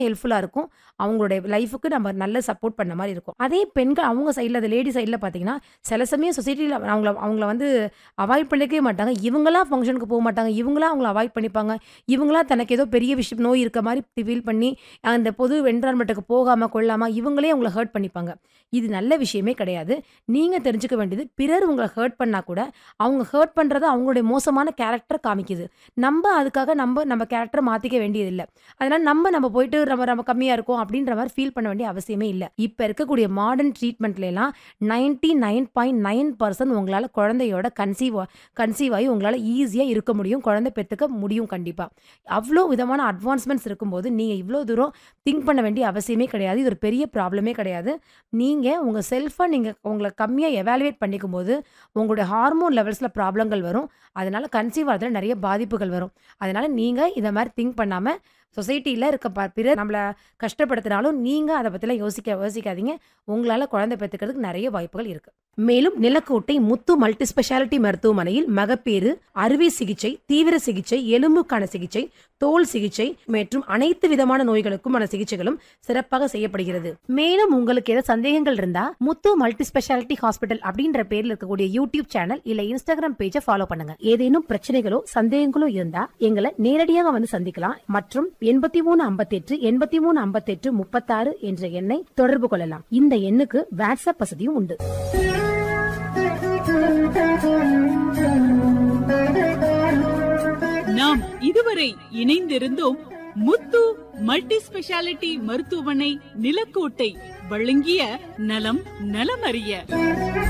ஹெல்ப்ஃபுல்லாக இருக்கும் அவங்களுடைய லைஃபுக்கு நம்ம நல்ல சப்போர்ட் பண்ண மாதிரி இருக்கும் அதே பெண்கள் அவங்க சைடில் அது லேடி சைடில் பார்த்தீங்கன்னா சில சமயம் சொசைட்டியில் அவங்கள அவங்கள வந்து அவாய்ட் பண்ணிக்கவே மாட்டாங்க இவங்களா ஃபங்க்ஷனுக்கு போக மாட்டாங்க இவங்களா அவங்கள அவாய்ட் பண்ணிப்பாங்க இவங்களா தனக்கு ஏதோ பெரிய விஷயம் நோய் இருக்க மாதிரி ஃபீல் பண்ணி அந்த பொது என்வரான்மெண்ட்டுக்கு போகாமல் கொள்ளாமல் இவங்களே அவங்கள ஹர்ட் பண்ணிப்பாங்க இது நல்ல விஷயமே கிடையாது நீங்கள் தெரிஞ்சுக்க வேண்டியது பிறர் உங்களை ஹர்ட் பண்ணால் கூட அவங்க ஹர்ட் பண்ணுறது அவங்களுடைய மோசமான கேரக்டர் காமிக்குது நம்ம அதுக்காக நம்ம நம்ம கேரக்டரை மாற்றிக்க வேண்டியதில்லை அதனால் நம்ம நம்ம போயிட்டு நம்ம நம்ம கம்மியாக இருக்கோம் அப்படின்ற மாதிரி ஃபீல் பண்ண வேண்டிய அவசியமே இல்லை இப்போ இருக்கக்கூடிய மாடர்ன் ட்ரீட்மெண்ட்லாம் ninety nine point nine percent உங்களால் குழந்தையோட கன்சீவ் கன்சீவ் ஆகி உங்களால் ஈஸியாக இருக்க முடியும் குழந்தை பெற்றுக்க முடியும் கண்டிப்பாக அவ்வளோ விதமான அட்வான்ஸ்மெண்ட்ஸ் இருக்கும்போது நீங்கள் இவ்வளோ தூரம் திங்க் பண்ண வேண்டிய அவசியமே கிடையாது இது ஒரு பெரிய ப்ராப்ளமே கிடையாது நீங்கள் உங்கள் செல்ஃபை நீங்கள் உங்களை கம்மியாக எவாலுவேட் பண்ணிக்கும் போது உங்களுடைய ஹார்மோன் லெவல்ஸில் ப்ராப்ளங்கள் வரும் அதனால கன்சீவ் ஆகிறதுல நிறைய பாதிப்புகள் வரும் அதனால நீங்கள் இதை மாதிரி திங்க் பண்ணாமல் சொசைட்டியில் இருக்க ப பிறர் நம்மளை கஷ்டப்படுத்தினாலும் நீங்கள் அதை பற்றிலாம் யோசிக்க யோசிக்காதீங்க உங்களால் குழந்தை பெற்றுக்கிறதுக்கு நிறைய வாய்ப்புகள் இருக்குது மேலும் நிலக்கோட்டை முத்து மல்டி ஸ்பெஷாலிட்டி மருத்துவமனையில் மகப்பேறு அறுவை சிகிச்சை தீவிர சிகிச்சை எலும்புக்கான சிகிச்சை தோல் சிகிச்சை மற்றும் அனைத்து விதமான நோய்களுக்குமான சிகிச்சைகளும் சிறப்பாக செய்யப்படுகிறது மேலும் உங்களுக்கு ஏதாவது சந்தேகங்கள் இருந்தா முத்து மல்டி ஸ்பெஷாலிட்டி ஹாஸ்பிட்டல் அப்படின்ற பேர்ல இருக்கக்கூடிய யூடியூப் சேனல் இல்ல இன்ஸ்டாகிராம் பேஜை ஃபாலோ பண்ணுங்க ஏதேனும் பிரச்சனைகளோ சந்தேகங்களோ இருந்தா எங்களை நேரடியாக வந்து சந்திக்கலாம் மற்றும் எண்பத்தி மூணு ஐம்பத்தி எட்டு எண்பத்தி மூணு ஐம்பத்தி எட்டு முப்பத்தாறு என்ற எண்ணை தொடர்பு கொள்ளலாம் இந்த எண்ணுக்கு வாட்ஸ்அப் வசதியும் உண்டு நாம் இதுவரை இணைந்திருந்தோம் முத்து மல்டி ஸ்பெஷாலிட்டி மருத்துவமனை நிலக்கோட்டை வழங்கிய நலம் நலமறிய